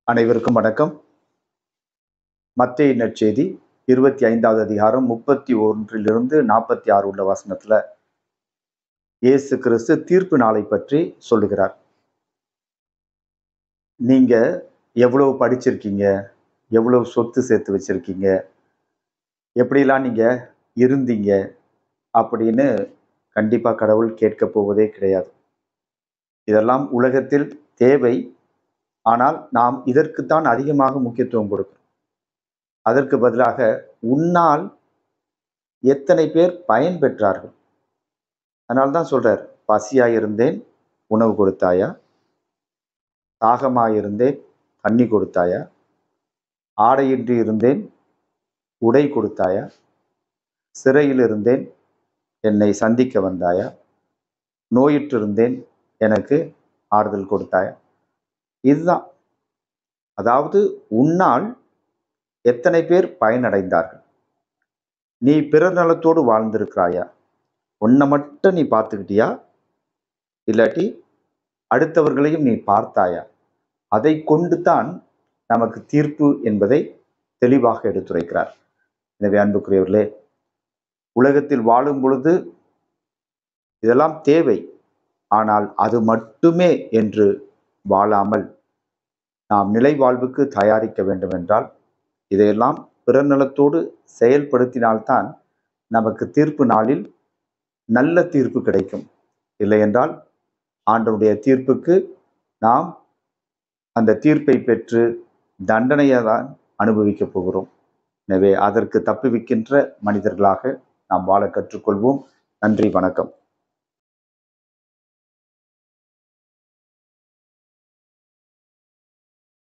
அனைவருக்கும் வணக்கம் மத்திய நற்செய்தி இருபத்தி ஐந்தாவது அதிகாரம் முப்பத்தி ஒன்றிலிருந்து நாற்பத்தி ஆறு உள்ள வசனத்துல இயேசு கிறிஸ்து தீர்ப்பு நாளை பற்றி சொல்லுகிறார் நீங்க எவ்வளவு படிச்சிருக்கீங்க எவ்வளவு சொத்து சேர்த்து வச்சிருக்கீங்க எப்படிலாம் நீங்க இருந்தீங்க அப்படின்னு கண்டிப்பா கடவுள் கேட்க போவதே கிடையாது இதெல்லாம் உலகத்தில் தேவை ஆனால் நாம் இதற்குத்தான் அதிகமாக முக்கியத்துவம் கொடுக்கிறோம் அதற்கு பதிலாக உன்னால் எத்தனை பேர் பயன் பெற்றார்கள் அதனால தான் சொல்றார் பசியாயிருந்தேன் உணவு கொடுத்தாயா தாகமாயிருந்தேன் தண்ணி கொடுத்தாயா ஆடையின்றி இருந்தேன் உடை கொடுத்தாயா சிறையில் இருந்தேன் என்னை சந்திக்க வந்தாயா நோயிற்றிருந்தேன் எனக்கு ஆறுதல் கொடுத்தாயா இதுதான் அதாவது உன்னால் எத்தனை பேர் பயனடைந்தார்கள் நீ பிறர் நலத்தோடு வாழ்ந்திருக்கிறாயா உன்னை மட்டும் நீ பார்த்துக்கிட்டியா இல்லாட்டி அடுத்தவர்களையும் நீ பார்த்தாயா அதை கொண்டு தான் நமக்கு தீர்ப்பு என்பதை தெளிவாக எடுத்துரைக்கிறார் எனவே அன்புக்குரியவர்களே உலகத்தில் வாழும் பொழுது இதெல்லாம் தேவை ஆனால் அது மட்டுமே என்று வாழாமல் நாம் நிலை வாழ்வுக்கு தயாரிக்க வேண்டும் என்றால் இதையெல்லாம் பிறநலத்தோடு செயல்படுத்தினால்தான் நமக்கு தீர்ப்பு நாளில் நல்ல தீர்ப்பு கிடைக்கும் இல்லை என்றால் ஆண்டனுடைய தீர்ப்புக்கு நாம் அந்த தீர்ப்பை பெற்று தண்டனையை தான் அனுபவிக்கப் போகிறோம் எனவே அதற்கு தப்புவிக்கின்ற மனிதர்களாக நாம் வாழ கற்றுக்கொள்வோம் நன்றி வணக்கம்